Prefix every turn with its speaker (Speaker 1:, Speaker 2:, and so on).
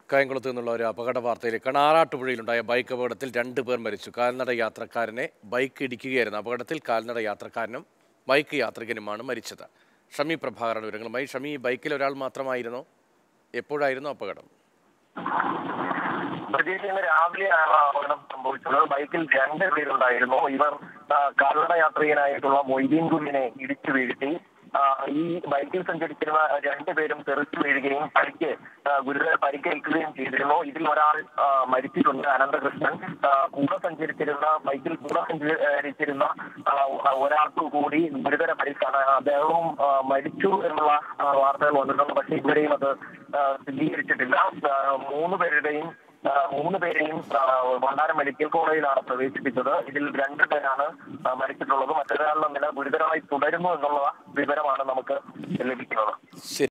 Speaker 1: കായംകുളത്ത് നിന്നുള്ള ഒരു അപകട വാർത്തയിലേക്കാണ് ആറാട്ടുപുഴയിലുണ്ടായ ബൈക്ക് അപകടത്തിൽ രണ്ട് പേർ മരിച്ചു കാൽനട യാത്രക്കാരനെ ബൈക്ക് ഇടിക്കുകയായിരുന്നു അപകടത്തിൽ കാൽനട യാത്രക്കാരനും ബൈക്ക് യാത്രികനുമാണ് മരിച്ചത് ഷമി പ്രഭാകരൻ വിവരങ്ങളുമായി ഷമി ഈ ബൈക്കിൽ ഒരാൾ മാത്രമായിരുന്നോ എപ്പോഴായിരുന്നു അപകടം
Speaker 2: പ്രത്യേകിച്ച് ഇന്ന് രാവിലെയാണ് അപകടം സംഭവിച്ചത് ബൈക്കിൽ രണ്ട് പേരുണ്ടായിരുന്നു ഇവർ ആ, കാൽനട യാത്രികനായിട്ടുള്ള മൊയ്തീൻ കുഞ്ഞിനെ ഇടിച്ചു വീഴ്ത്തി ആ, ഈ ബൈക്കിൽ സഞ്ചരിച്ചിരുന്ന രണ്ടുപേരും തെറിച്ചു വീഴുകയും പരിക്ക് ആ, ഗുരുതര പരിക്കേൽക്കുകയും ചെയ്തിരുന്നു ഇതിൽ ഒരാൾ ആ, മരിച്ചിട്ടുണ്ട് അനന്തകൃഷ്ണൻ ആ, കൂടെ സഞ്ചരിച്ചിരുന്ന ബൈക്കിൽ കൂടെ സഞ്ചരിച്ചിരുന്ന ആ, ഒരാൾക്ക് കൂടി ഗുരുതര പരിക്കാണ് അദ്ദേഹവും ആ, മരിച്ചു എന്നുള്ള ആ, വാർത്തകൾ വന്നിട്ടുണ്ട് പക്ഷേ ഇതുവരെയും അത് ആ, സ്ഥിരീകരിച്ചിട്ടില്ല ആ, മൂന്ന് പേരുടെയും ആ, മൂന്ന് പേരെയും ആ, വണ്ടാനം മെഡിക്കൽ കോളേജിലാണ് പ്രവേശിപ്പിച്ചത് ഇതിൽ രണ്ട് പേരാണ് ആ, മരിച്ചിട്ടുള്ളത് മറ്റൊരാളുടെ നില ഗുരുതരമായി തുടരുന്നു എന്നുള്ള വിവരമാണ് നമുക്ക് ലഭിക്കുന്നത്
Speaker 1: ശരി